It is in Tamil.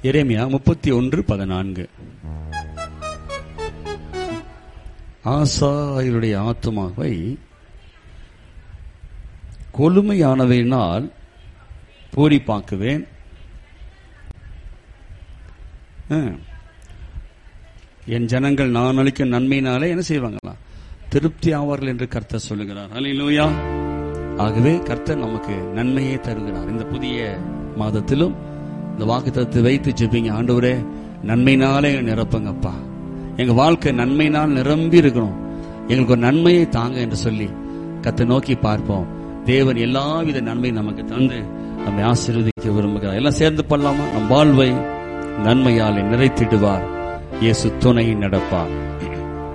எரேமியா முப்பத்தி ஒன்று பதினான்கு ஆசாரியருடைய ஆத்துமாவை கொழுமையானவையினால் பூரிப்பாக்குவேன் ஆ. என் ஜனங்கள் நான் அளிக்கும் நன்மையினாலே என்ன செய்வாங்களாம் திருப்தி ஆவார்கள் என்று கர்த்தர் சொல்லுகிறார் அல்லேலூயா ஆகவே கர்த்தர் நமக்கு நன்மையே தருகிறார் இந்த புதிய மாதத்திலும் இந்த வாக்குத்தத்தை வைத்து ஜெபிங்க ஆண்டவரே நன்மையினாலே நிரப்புங்கப்பா எங்க வாழ்க்கை நன்மையினால் நிரம்பி இருக்கணும் எங்களுக்கு ஒரு நன்மையை தாங்க என்று சொல்லி கத்தை நோக்கி பார்ப்போம் தேவன் எல்லாவித நன்மையும் நமக்கு தந்து நம்மை ஆசீர்வதிக்க விரும்புகிறார் எல்லாம் சேர்ந்து பண்ணலாமா நம் வாழ்வை நன்மையாலே நிறைத்திடுவார் இயேசு துணை நடப்பார்